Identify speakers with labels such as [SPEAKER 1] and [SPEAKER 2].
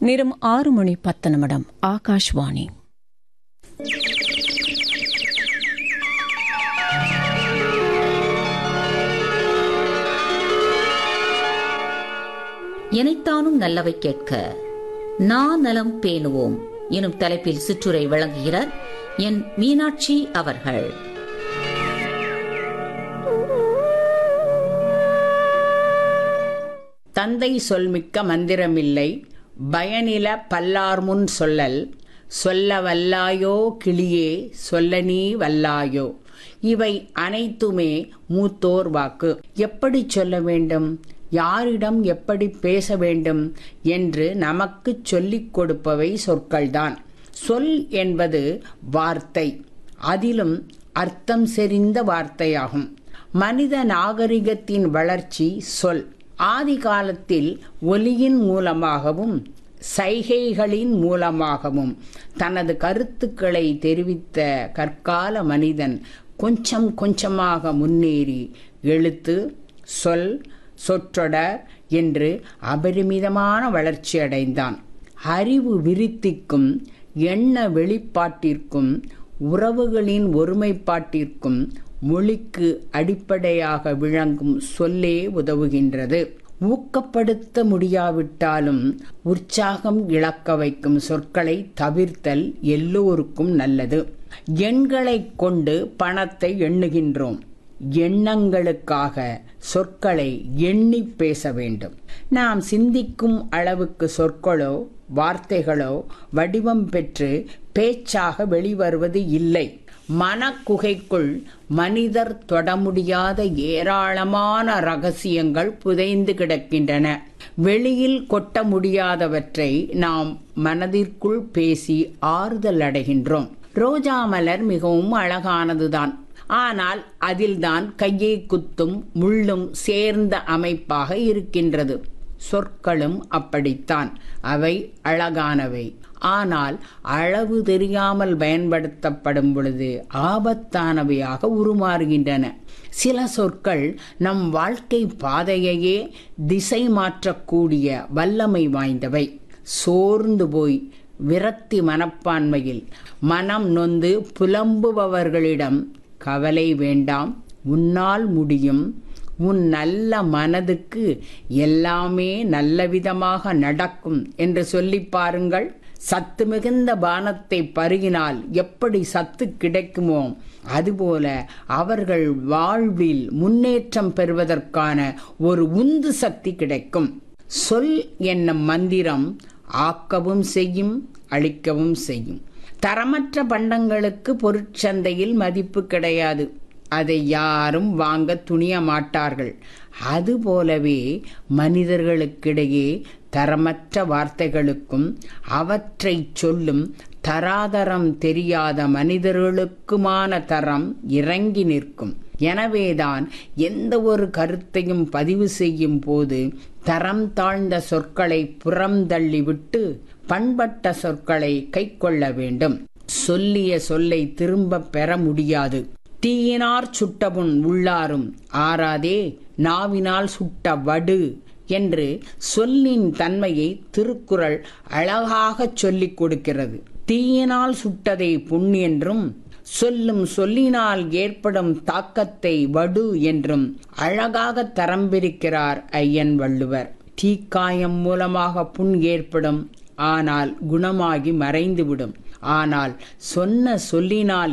[SPEAKER 1] நேரம் ஆறு மணி பத்து நிமிடம் ஆகாஷ்வாணி
[SPEAKER 2] எனைத்தானும் நல்லவை கேட்க நான் நலம் பேணுவோம் எனும் தலைப்பில் சிற்றுரை வழங்குகிறார் என் மீனாட்சி அவர்கள்
[SPEAKER 3] தந்தை சொல்மிக்க மந்திரமில்லை பயனில பல்லார்முன் சொல்லல் சொல்ல வல்லாயோ கிளியே சொல்ல நீ வல்லாயோ இவை அனைத்துமே மூத்தோர் வாக்கு எப்படி சொல்ல வேண்டும் யாரிடம் எப்படி பேச வேண்டும் என்று நமக்கு சொல்லிக் கொடுப்பவை சொற்கள்தான் சொல் என்பது வார்த்தை அதிலும் அர்த்தம் செறிந்த வார்த்தையாகும் மனித நாகரிகத்தின் வளர்ச்சி சொல் ஆதி காலத்தில் ஒலியின் மூலமாகவும் சைகைகளின் மூலமாகவும் தனது கருத்துக்களை தெரிவித்த கற்கால மனிதன் கொஞ்சம் கொஞ்சமாக முன்னேறி எழுத்து சொல் சொற்றொடர் என்று அபரிமிதமான வளர்ச்சி அடைந்தான் அறிவு விருத்திக்கும் எண்ண வெளிப்பாட்டிற்கும் உறவுகளின் ஒருமைப்பாட்டிற்கும் மொழிக்கு அடிப்படையாக விளங்கும் சொல்லே உதவுகின்றது ஊக்கப்படுத்த முடியாவிட்டாலும் உற்சாகம் இழக்க வைக்கும் சொற்களை தவிர்த்தல் எல்லோருக்கும் நல்லது எண்களை கொண்டு பணத்தை எண்ணுகின்றோம் எண்ணங்களுக்காக சொற்களை எண்ணி பேச வேண்டும் நாம் சிந்திக்கும் அளவுக்கு சொற்களோ வார்த்தைகளோ வடிவம் பெற்று பேச்சாக வெளிவருவது இல்லை மனக்குகைக்குள் மனிதர் தொட முடியாத ஏராளமான ரகசியங்கள் புதைந்து கிடக்கின்றன வெளியில் கொட்ட முடியாதவற்றை நாம் மனதிற்குள் பேசி ஆறுதல் அடைகின்றோம் ரோஜா மலர் மிகவும் அழகானதுதான் ஆனால் அதில்தான் கையை குத்தும் முள்ளும் சேர்ந்த அமைப்பாக இருக்கின்றது சொற்களும் அப்படித்தான் அவை அழகானவை ஆனால் அளவு தெரியாமல் பயன்படுத்தப்படும் பொழுது ஆபத்தானவையாக உருமாறுகின்றன சில சொற்கள் நம் வாழ்க்கை பாதையையே திசை மாற்றக்கூடிய வல்லமை வாய்ந்தவை சோர்ந்து போய் விரக்தி மனப்பான்மையில் மனம் நொந்து புலம்புபவர்களிடம் கவலை வேண்டாம் உன்னால் முடியும் உன் நல்ல மனதுக்கு எல்லாமே நல்லவிதமாக நடக்கும் என்று சொல்லி பாருங்கள் சத்து மிகுந்த பானத்தை பருகினால் எப்படி சத்து கிடைக்குமோ அதுபோல அவர்கள் வாழ்வில் முன்னேற்றம் பெறுவதற்கான ஒரு உந்து சக்தி கிடைக்கும் சொல் என்னும் மந்திரம் ஆக்கவும் செய்யும் அழிக்கவும் செய்யும் தரமற்ற பண்டங்களுக்கு பொருட்சந்தையில் மதிப்பு கிடையாது அதை யாரும் வாங்க துணிய மாட்டார்கள் அதுபோலவே மனிதர்களுக்கிடையே தரமற்ற வார்த்தைகளுக்கும் அவற்றை சொல்லும் தராதரம் தெரியாத மனிதர்களுக்குமான தரம் இறங்கி நிற்கும் எனவேதான் எந்த ஒரு கருத்தையும் பதிவு செய்யும் போது தரம் தாழ்ந்த சொற்களை புறம் தள்ளிவிட்டு பண்பட்ட சொற்களை கை கொள்ள வேண்டும் சொல்லிய சொல்லை திரும்ப பெற முடியாது தீயினார் சுட்டபுண் உள்ளாரும் ஆறாதே நாவினால் சுட்ட வடு என்று சொல்லின் தன்மையை திருக்குறள் அழகாகச் சொல்லிக் கொடுக்கிறது தீயினால் சுட்டதை புண் என்றும் சொல்லும் சொல்லினால் ஏற்படும் தாக்கத்தை வடு என்றும் அழகாக தரம் பிரிக்கிறார் ஐயன் வள்ளுவர் தீக்காயம் மூலமாக புண் ஏற்படும் ஆனால் குணமாகி மறைந்துவிடும் ஆனால் சொன்ன சொல்லினால்